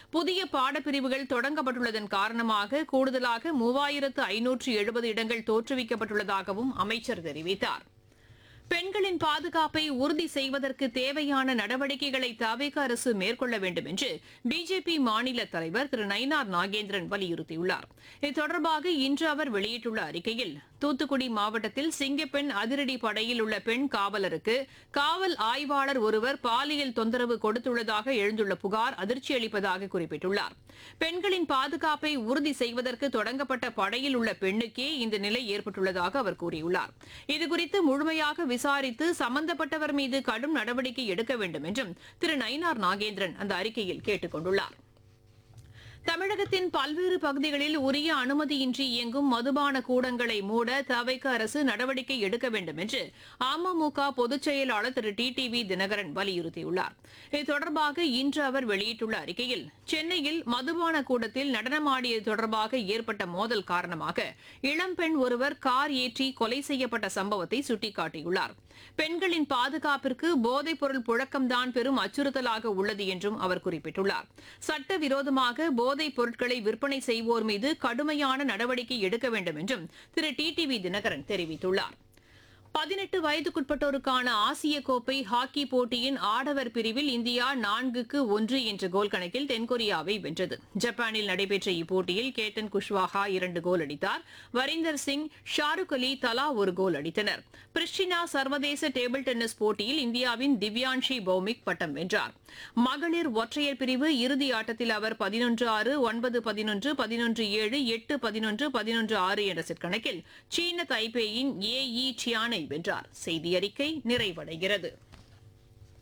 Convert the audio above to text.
புதிய பாடப்பிரிவுகள் தொடங்கப்பட்டுள்ளதன் காரணமாக கூடுதலாக மூவாயிரத்து ஐநூற்று எழுபது இடங்கள் தோற்றுவிக்கப்பட்டுள்ளதாகவும் அமைச்சர் தெரிவித்தார் பெண்களின் பாதுகாப்பை உறுதி செய்வதற்கு தேவையான நடவடிக்கைகளை தவிக அரசு மேற்கொள்ள வேண்டும் என்று பிஜேபி மாநில தலைவர் திரு நயினார் நாகேந்திரன் வலியுறுத்தியுள்ளார் இது தொடர்பாக இன்று அவர் வெளியிட்டுள்ள அறிக்கையில் தூத்துக்குடி மாவட்டத்தில் சிங்கப்பெண் அதிரடி படையில் உள்ள பெண் காவலருக்கு காவல் ஆய்வாளர் ஒருவர் பாலியல் தொந்தரவு கொடுத்துள்ளதாக எழுந்துள்ள புகார் அதிர்ச்சி அளிப்பதாக குறிப்பிட்டுள்ளார் பெண்களின் பாதுகாப்பை உறுதி செய்வதற்கு தொடங்கப்பட்ட படையில் உள்ள பெண்ணுக்கே இந்த நிலை ஏற்பட்டுள்ளதாக அவர் கூறியுள்ளார் இதுகுறித்து முழுமையாக விசாரித்து சம்பந்தப்பட்டவர் மீது கடும் நடவடிக்கை எடுக்க வேண்டும் என்றும் திரு நயினார் நாகேந்திரன் அந்த அறிக்கையில் கேட்டுக் கொண்டுள்ளார் தமிழகத்தின் பல்வேறு பகுதிகளில் உரிய அனுமதியின்றி இயங்கும் மதுபான கூடங்களை மூட தவைக்க அரசு நடவடிக்கை எடுக்க வேண்டும் என்று அமமுக பொதுச் செயலாளர் திரு டி டி வி தினகரன் வலியுறுத்தியுள்ளார் இது தொடர்பாக இன்று அவர் வெளியிட்டுள்ள அறிக்கையில் சென்னையில் மதுபான கூடத்தில் நடனமாடியது தொடர்பாக ஏற்பட்ட மோதல் காரணமாக இளம்பெண் ஒருவர் கார் ஏற்றி கொலை செய்யப்பட்ட சம்பவத்தை சுட்டிக்காட்டியுள்ளார் பெண்களின் பாதுகாப்பிற்கு போதைப்பொருள் புழக்கம்தான் பெரும் அச்சுறுத்தலாக உள்ளது என்றும் அவர் குறிப்பிட்டுள்ளார் சட்டவிரோதமாக போதைப் பொருட்களை விற்பனை செய்வோர் மீது கடுமையான நடவடிக்கை எடுக்க வேண்டும் என்றும் திரு டி டி வி தினகரன் தெரிவித்துள்ளார் பதினெட்டு வயதுக்குட்பட்டோருக்கான ஆசிய கோப்பை ஹாக்கி போட்டியின் ஆடவர் பிரிவில் இந்தியா நான்குக்கு ஒன்று என்ற கோல் கணக்கில் தென்கொரியாவை வென்றது ஜப்பானில் நடைபெற்ற இப்போட்டியில் கேத்தன் குஷ்வாஹா இரண்டு கோல் அடித்தார் வரீந்தர் சிங் ஷாருக் அலி தலா ஒரு கோல் அடித்தனர் பிரிஸ்டினா சர்வதேச டேபிள் டென்னிஸ் போட்டியில் இந்தியாவின் திவ்யான்ஷி பௌமிக் பட்டம் வென்றார் மகளிர் ஒற்றையர் பிரிவு இறுதி ஆட்டத்தில் அவர் பதினொன்று ஆறு ஒன்பது பதினொன்று பதினொன்று ஏழு எட்டு பதினொன்று பதினொன்று ஆறு என்ற செட் கணக்கில் சீன தைப்பேயின் ஏ இ சியானை வென்றார் செய்தி அறிக்கை நிறைவடைகிறது